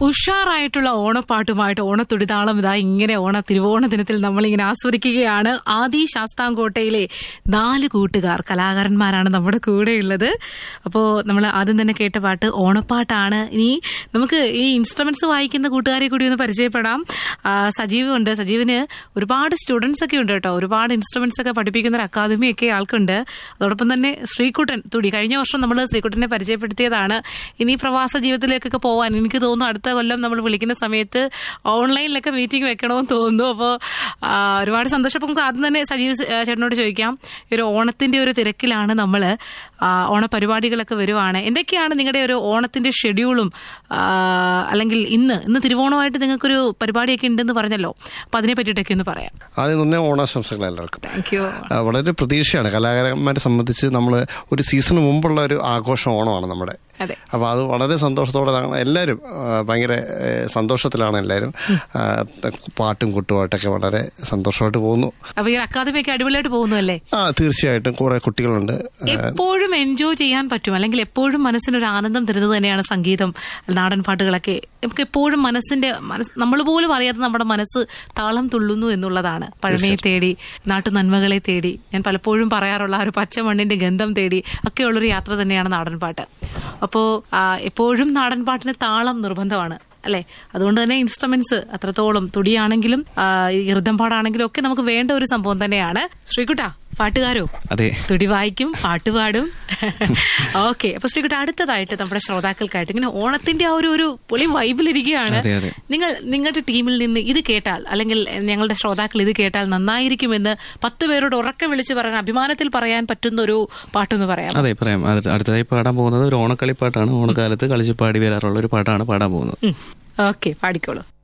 ഉഷാറായിട്ടുള്ള ഓണപ്പാട്ടുമായിട്ട് ഓണത്തുടിതാളം ഇതാ ഇങ്ങനെ ഓണ തിരുവോണ ദിനത്തിൽ നമ്മളിങ്ങനെ ആസ്വദിക്കുകയാണ് ആദി ശാസ്താംകോട്ടയിലെ നാല് കൂട്ടുകാർ കലാകാരന്മാരാണ് നമ്മുടെ കൂടെയുള്ളത് അപ്പോൾ നമ്മൾ ആദ്യം തന്നെ കേട്ട പാട്ട് ഓണപ്പാട്ടാണ് ഇനി നമുക്ക് ഈ ഇൻസ്ട്രുമെന്റ്സ് വായിക്കുന്ന കൂട്ടുകാരെ കൂടി ഒന്ന് പരിചയപ്പെടാം ആ, സജീവ് ഉണ്ട് സജീവിന് ഒരുപാട് സ്റ്റുഡൻസ് ഒക്കെ ഉണ്ട് കേട്ടോ ഒരുപാട് ഇൻസ്ട്രുമെന്റ്സ് ഒക്കെ പഠിപ്പിക്കുന്ന ഒരു അക്കാദമി ഒക്കെ ആൾക്കുണ്ട് അതോടൊപ്പം തന്നെ ശ്രീകുട്ടൻ തുടി കഴിഞ്ഞ വർഷം നമ്മൾ ശ്രീകുട്ടനെ പരിചയപ്പെടുത്തിയതാണ് ഇനി പ്രവാസ ജീവിതത്തിലേക്കൊക്കെ പോകാൻ എനിക്ക് തോന്നുന്നു അടുത്ത കൊല്ലം നമ്മൾ വിളിക്കുന്ന സമയത്ത് ഓൺലൈനിലൊക്കെ മീറ്റിംഗ് വെക്കണമെന്ന് തോന്നുന്നു അപ്പോൾ ഒരുപാട് സന്തോഷം അപ്പോൾ നമുക്ക് ആദ്യം തന്നെ സജീവ് സ- ആ, ചേട്ടനോട് ചോദിക്കാം ഈ ഒരു ഓണത്തിന്റെ ഒരു തിരക്കിലാണ് നമ്മൾ ഓണപരിപാടികളൊക്കെ വരുവാണ് എന്തൊക്കെയാണ് നിങ്ങളുടെ ഒരു ഓണത്തിന്റെ ഷെഡ്യൂളും ആ, അല്ലെങ്കിൽ ഇന്ന് ഇന്ന് തിരുവോണമായിട്ട് നിങ്ങൾക്കൊരു പരിപാടിയൊക്കെ ഉണ്ടെന്ന് പറഞ്ഞല്ലോ അപ്പൊ അതിനെ പറ്റിയിട്ടൊക്കെ ഒന്ന് പറയാം ആദ്യം തന്നെ ഓണാശംസകൾ എല്ലാവർക്കും താങ്ക് യു ആ, വളരെ പ്രതീക്ഷയാണ് കലാകാരന്മാരെ സംബന്ധിച്ച് നമ്മൾ ഒരു സീസണ് മുമ്പുള്ള ഒരു ആഘോഷം ഓണമാണ് നമ്മുടെ അതെ അപ്പോൾ അത് വളരെ സന്തോഷത്തോടെ ഞങ്ങൾ എല്ലാവരും ആ, ഭയങ്കര ഏ, സന്തോഷത്തിലാണ് എല്ലാവരും ആ, പാട്ടും കുട്ടുപാട്ടൊക്കെ വളരെ സന്തോഷമായിട്ട് പോകുന്നു അപ്പൊ ഈ അക്കാദമി ഒക്കെ അടിപൊളിയായിട്ട് പോകുന്നു അല്ലേ ആ തീർച്ചയായിട്ടും കുറെ കുട്ടികളുണ്ട് എപ്പോഴും എൻജോയ് ചെയ്യാൻ പറ്റും അല്ലെങ്കിൽ എപ്പോഴും മനസ്സിനൊരു ആനന്ദം തരുന്നത് തന്നെയാണ് സംഗീതം നാടൻ പാട്ടുകളൊക്കെ നമുക്ക് എപ്പോഴും മനസ്സിന്റെ മനസ്സ് നമ്മൾ പോലും അറിയാതെ നമ്മുടെ മനസ്സ് താളം തുള്ളുന്നു എന്നുള്ളതാണ് പഴമയെ തേടി നാട്ടു നന്മകളെ തേടി ഞാൻ പലപ്പോഴും പറയാറുള്ള ആ ഒരു പച്ചമണ്ണിന്റെ ഗന്ധം തേടി ഒക്കെയുള്ളൊരു യാത്ര തന്നെയാണ് നാടൻ പാട്ട് അപ്പോ ആ, എപ്പോഴും നാടൻ പാട്ടിന് താളം നിർബന്ധമാണ് അല്ലെ അതുകൊണ്ട് തന്നെ ഇൻസ്ട്രുമെന്റ്സ് അത്രത്തോളം തുടിയാണെങ്കിലും ആ, ഈ ഋതം പാടാണെങ്കിലും ഒക്കെ നമുക്ക് വേണ്ട ഒരു സംഭവം തന്നെയാണ് ശ്രീകുട്ട പാട്ടുകാരോ അതെ തുടി വായിക്കും പാട്ട് പാടും ഓക്കെ അപ്പൊ ശ്രീകുട്ട അടുത്തതായിട്ട് നമ്മുടെ ശ്രോതാക്കൾക്കായിട്ട് ഇങ്ങനെ ഓണത്തിന്റെ ആ ഒരു ഒരു പൊളി വൈബിലിരിക്കുകയാണ് അതെ, അതെ. നിങ്ങൾ നിങ്ങളുടെ ടീമിൽ നിന്ന് ഇത് കേട്ടാൽ അല്ലെങ്കിൽ ഞങ്ങളുടെ ശ്രോതാക്കൾ ഇത് കേട്ടാൽ നന്നായിരിക്കുമെന്ന് പത്ത് പേരോട് ഉറക്കെ വിളിച്ച് പറയാൻ അഭിമാനത്തിൽ പറയാൻ പറ്റുന്ന ഒരു പാട്ടൊന്ന് പറയാം അതെ പറയാം അത് അടുത്തതായി പാടാൻ പോകുന്നത് ഒരു ഓണക്കളിപ്പാട്ടാണ് ഓണക്കാലത്ത് കളിച്ച് പാടി വരാറുള്ള ഒരു പാട്ടാണ് പാടാൻ പോകുന്നത് ഓക്കെ പാടിക്കോളൂ